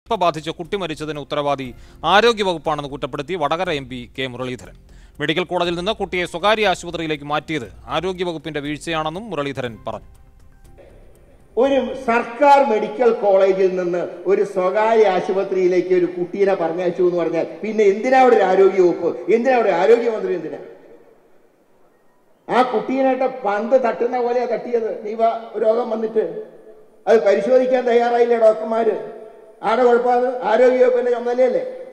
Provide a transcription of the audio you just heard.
Nipah ബാധിച്ച് കുട്ടി മരിച്ചതിന് ഉത്തരവാദി ആരോഗ്യവകുപ്പാണെന്ന് കുറ്റപ്പെടുത്തി Vadakara M P K Muraleedharan medical കോളേജിൽ നിന്ന് കുട്ടിയെ സ്വകാര്യ ആശുപത്രിയിലേക്ക് മാറ്റിയത് ആരോഗ്യവകുപ്പിന്റെ വീഴ്ചയാണെന്നും മുരളീധരൻ പറഞ്ഞു ഒരു സർക്കാർ മെഡിക്കൽ കോളേജിൽ നിന്ന് ഒരു സ്വകാര്യ ആശുപത്രിയിലേക്ക് ഒരു കുട്ടീനെ പറഞ്ഞയച്ചു എന്ന് പറഞ്ഞാൽ പിന്നെ എന്തിനാ അവിടെ ഒരു ആരോഗ്യ വകുപ്പ് എന്തിനാ അവിടെ ആരോഗ്യമന്ത്രി എന്തിനാ ആ കുട്ടീനായിട്ട് പന്ത് തട്ടുന്ന പോലെയാ തട്ടിയത് നീവ രോഗം വന്നിട്ട് അത് പരിശോധിക്കാൻ തയ്യാറായില്ലേ ഡോക്ടർമാര് ആരുടെ കുഴപ്പമാണ് ആരോഗ്യ വകുപ്പിന്റെ ചുമതലയല്ലേ